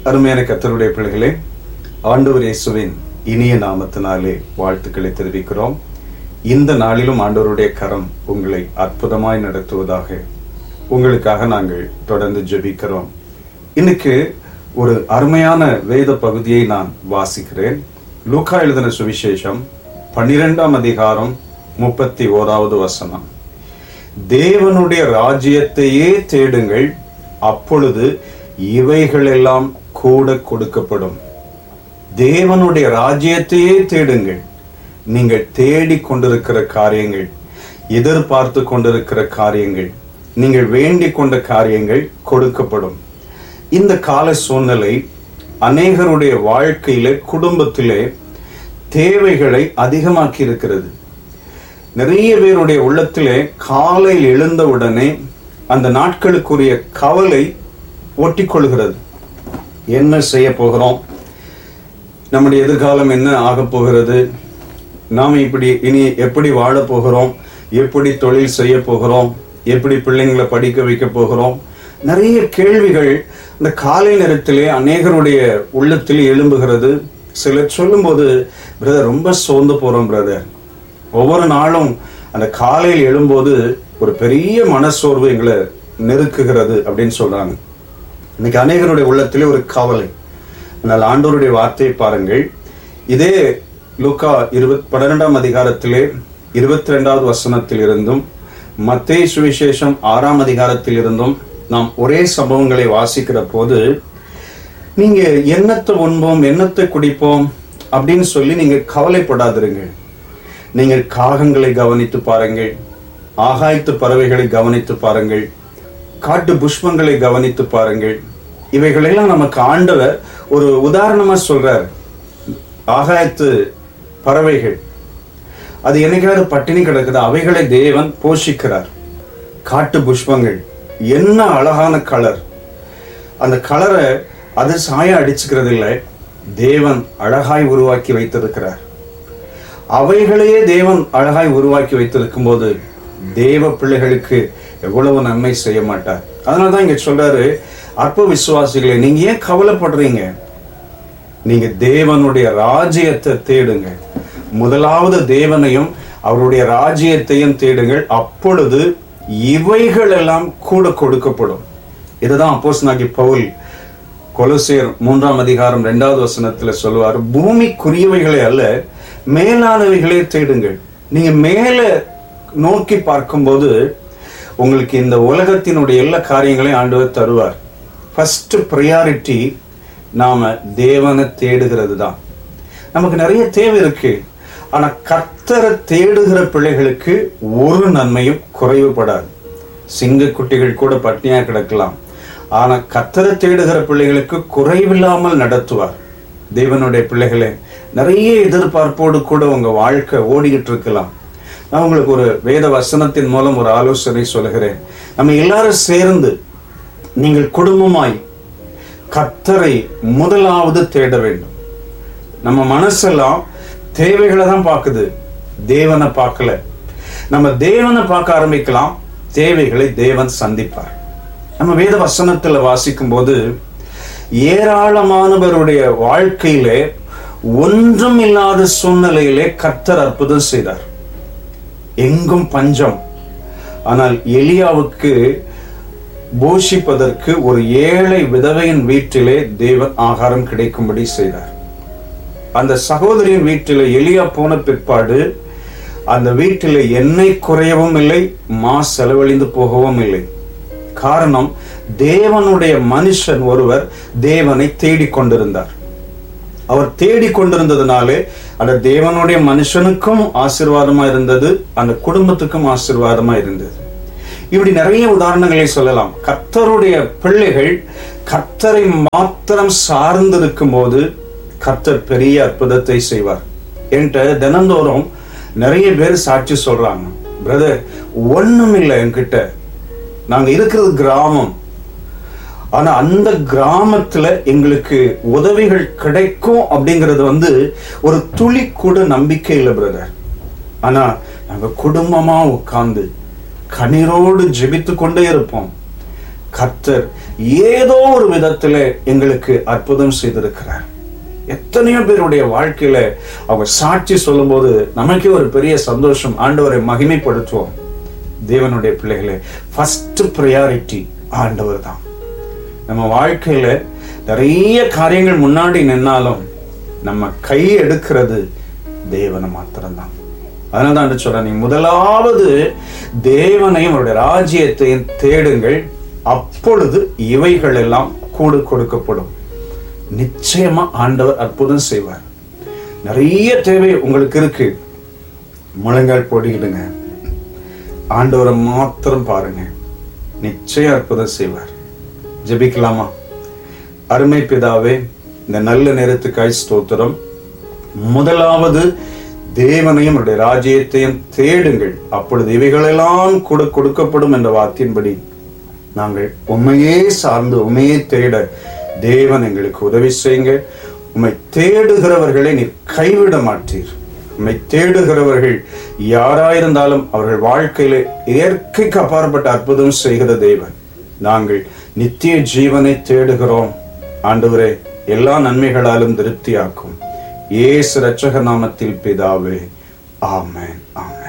அருமையான கத்தருடைய பிள்ளைகளே ஆண்டவர் இயேசுவின் இனிய நாமத்தினாலே வாழ்த்துக்களை தெரிவிக்கிறோம் இந்த நாளிலும் ஆண்டவருடைய கரம் உங்களை அற்புதமாய் நடத்துவதாக உங்களுக்காக நாங்கள் தொடர்ந்து ஜெபிக்கிறோம் இன்னைக்கு ஒரு அருமையான வேத பகுதியை நான் வாசிக்கிறேன் லூக்கா எழுதின சுவிசேஷம் பன்னிரெண்டாம் அதிகாரம் முப்பத்தி ஓராவது வசனம் தேவனுடைய ராஜ்யத்தையே தேடுங்கள் அப்பொழுது இவைகளெல்லாம் கூட கொடுக்கப்படும் தேவனுடைய ராஜ்யத்தையே தேடுங்கள் நீங்கள் தேடிக் கொண்டிருக்கிற காரியங்கள் எதிர்பார்த்து கொண்டிருக்கிற காரியங்கள் நீங்கள் வேண்டிக் கொண்ட காரியங்கள் கொடுக்கப்படும் இந்த கால சூழ்நிலை அநேகருடைய வாழ்க்கையிலே குடும்பத்திலே தேவைகளை அதிகமாக்கி இருக்கிறது நிறைய பேருடைய உள்ளத்திலே காலையில் எழுந்தவுடனே அந்த நாட்களுக்குரிய கவலை ஒட்டிக்கொள்கிறது என்ன செய்ய போகிறோம் நம்முடைய எதிர்காலம் என்ன ஆகப் போகிறது நாம் இப்படி இனி எப்படி வாழப் போகிறோம் எப்படி தொழில் செய்ய போகிறோம் எப்படி பிள்ளைங்களை படிக்க வைக்க போகிறோம் நிறைய கேள்விகள் இந்த காலை நேரத்திலே அநேகருடைய உள்ளத்தில் எழும்புகிறது சிலர் சொல்லும்போது பிரதர் ரொம்ப சோர்ந்து போறோம் பிரதர் ஒவ்வொரு நாளும் அந்த காலையில் எழும்போது ஒரு பெரிய மனசோர்வு எங்களை நெருக்குகிறது அப்படின்னு சொல்றாங்க இன்னைக்கு அநேகருடைய உள்ளத்திலே ஒரு கவலை ஆனால் ஆண்டவருடைய வார்த்தையை பாருங்கள் இதே லூக்கா இருபத் பன்னிரெண்டாம் அதிகாரத்திலே இருபத்தி ரெண்டாவது வசனத்தில் இருந்தும் மத்தேயு சுவிசேஷம் ஆறாம் அதிகாரத்தில் இருந்தும் நாம் ஒரே சம்பவங்களை வாசிக்கிற போது நீங்க எண்ணத்தை உண்போம் எண்ணத்தை குடிப்போம் அப்படின்னு சொல்லி நீங்க கவலைப்படாதிருங்கள் நீங்கள் காகங்களை கவனித்து பாருங்கள் ஆகாயத்து பறவைகளை கவனித்து பாருங்கள் காட்டு புஷ்பங்களை கவனித்து பாருங்கள் இவைகளெல்லாம் நமக்கு ஆண்டவர் ஒரு உதாரணமா சொல்றார் ஆகாயத்து பறவைகள் அது என்னைக்காவது பட்டினி கிடக்குது அவைகளை தேவன் போஷிக்கிறார் காட்டு புஷ்பங்கள் என்ன அழகான கலர் அந்த கலரை அது சாயம் அடிச்சுக்கிறது இல்லை தேவன் அழகாய் உருவாக்கி வைத்திருக்கிறார் அவைகளையே தேவன் அழகாய் உருவாக்கி வைத்திருக்கும் போது தேவ பிள்ளைகளுக்கு எவ்வளவு நன்மை செய்ய மாட்டார் அதனாலதான் இங்க சொல்றாரு அற்ப விசுவாசிகளை நீங்க ஏன் கவலைப்படுறீங்க நீங்க தேவனுடைய ராஜ்யத்தை தேடுங்க முதலாவது தேவனையும் அவருடைய ராஜ்யத்தையும் தேடுங்கள் அப்பொழுது இவைகள் எல்லாம் கூட கொடுக்கப்படும் இதுதான் அப்போஸ் நாகி பவுல் கொலோசியர் மூன்றாம் அதிகாரம் இரண்டாவது வசனத்துல சொல்லுவார் பூமிக்குரியவைகளை அல்ல மேலானவைகளே தேடுங்கள் நீங்க மேல நோக்கி பார்க்கும்போது உங்களுக்கு இந்த உலகத்தினுடைய எல்லா காரியங்களையும் ஆண்டவர் தருவார் ஃபர்ஸ்ட் ப்ரையாரிட்டி நாம தேவனை தேடுகிறது தான் நமக்கு நிறைய தேவை இருக்கு ஆனா கர்த்தரை தேடுகிற பிள்ளைகளுக்கு ஒரு நன்மையும் குறைவுபடாது சிங்கக்குட்டிகள் கூட பட்னியா கிடக்கலாம் ஆனா கர்த்தரை தேடுகிற பிள்ளைகளுக்கு குறைவில்லாமல் நடத்துவார் தேவனுடைய பிள்ளைகளே நிறைய எதிர்பார்ப்போடு கூட உங்க வாழ்க்கை ஓடிக்கிட்டு இருக்கலாம் நான் உங்களுக்கு ஒரு வேத வசனத்தின் மூலம் ஒரு ஆலோசனை சொல்கிறேன் நம்ம எல்லாரும் சேர்ந்து நீங்கள் குடும்பமாய் கத்தரை முதலாவது தேட வேண்டும் நம்ம மனசெல்லாம் தேவைகளை தான் பார்க்குது தேவனை பார்க்கல நம்ம தேவனை பார்க்க ஆரம்பிக்கலாம் தேவைகளை தேவன் சந்திப்பார் நம்ம வேத வசனத்துல வாசிக்கும் போது ஏராளமானவருடைய வாழ்க்கையிலே ஒன்றும் இல்லாத சூழ்நிலையிலே கர்த்தர் அற்புதம் செய்தார் எங்கும் பஞ்சம் ஆனால் எலியாவுக்கு போஷிப்பதற்கு ஒரு ஏழை விதவையின் வீட்டிலே தேவன் ஆகாரம் கிடைக்கும்படி செய்தார் அந்த சகோதரியின் வீட்டிலே எலியா போன பிற்பாடு அந்த வீட்டிலே எண்ணெய் குறையவும் இல்லை மா செலவழிந்து போகவும் இல்லை காரணம் தேவனுடைய மனுஷன் ஒருவர் தேவனை தேடிக் கொண்டிருந்தார் அவர் தேடிக் கொண்டிருந்ததுனாலே அந்த தேவனுடைய மனுஷனுக்கும் ஆசீர்வாதமா இருந்தது அந்த குடும்பத்துக்கும் ஆசீர்வாதமா இருந்தது இப்படி நிறைய உதாரணங்களை சொல்லலாம் கர்த்தருடைய பிள்ளைகள் கர்த்தரை மாத்திரம் சார்ந்திருக்கும் போது கர்த்தர் பெரிய அற்புதத்தை செய்வார் என்கிட்ட தினந்தோறும் நிறைய பேர் சாட்சி சொல்றாங்க பிரதர் ஒண்ணும் இல்லை என்கிட்ட நாங்க இருக்கிறது கிராமம் ஆனா அந்த கிராமத்துல எங்களுக்கு உதவிகள் கிடைக்கும் அப்படிங்கிறது வந்து ஒரு துளி கூட நம்பிக்கை இல்லை பிரதர் ஆனா நாங்க குடும்பமா உட்கார்ந்து கண்ணீரோடு ஜெபித்து கொண்டே இருப்போம் கர்த்தர் ஏதோ ஒரு விதத்துல எங்களுக்கு அற்புதம் செய்திருக்கிறார் எத்தனையோ பேருடைய வாழ்க்கையில அவங்க சாட்சி சொல்லும்போது நமக்கே ஒரு பெரிய சந்தோஷம் ஆண்டவரை மகிமைப்படுத்துவோம் தேவனுடைய பிள்ளைகளே ஃபர்ஸ்ட் ப்ரையாரிட்டி ஆண்டவர் தான் நம்ம வாழ்க்கையில நிறைய காரியங்கள் முன்னாடி நின்னாலும் நம்ம கை எடுக்கிறது தேவனை மாத்திரம்தான் அதனால தான் சொல்றேன் நீ முதலாவது தேவனையும் அவருடைய ராஜ்யத்தையும் தேடுங்கள் அப்பொழுது இவைகள் எல்லாம் கூடு கொடுக்கப்படும் நிச்சயமா ஆண்டவர் அற்புதம் செய்வார் நிறைய தேவை உங்களுக்கு இருக்கு முழங்கால் போடிக்கிடுங்க ஆண்டவரை மாத்திரம் பாருங்க நிச்சயம் அற்புதம் செய்வார் ஜெபிக்கலாமா அருமை பிதாவே இந்த நல்ல நேரத்துக்காய் ஸ்தோத்திரம் முதலாவது தேவனையும் அவருடைய ராஜ்யத்தையும் தேடுங்கள் அப்பொழுது இவைகளெல்லாம் கூட கொடுக்கப்படும் என்ற வார்த்தையின்படி நாங்கள் உண்மையே சார்ந்து உண்மையே தேட தேவன் எங்களுக்கு உதவி செய்யுங்க உம்மை தேடுகிறவர்களை நீர் கைவிட மாட்டீர் உம்மை தேடுகிறவர்கள் யாராயிருந்தாலும் அவர்கள் வாழ்க்கையில இயற்கைக்கு அப்பாற்பட்ட அற்புதம் செய்கிற தேவன் நாங்கள் நித்திய ஜீவனை தேடுகிறோம் ஆண்டவரே எல்லா நன்மைகளாலும் திருப்தியாக்கும் ஏசு ரட்சக நாமத்தில் பிதாவே ஆமென் ஆமென்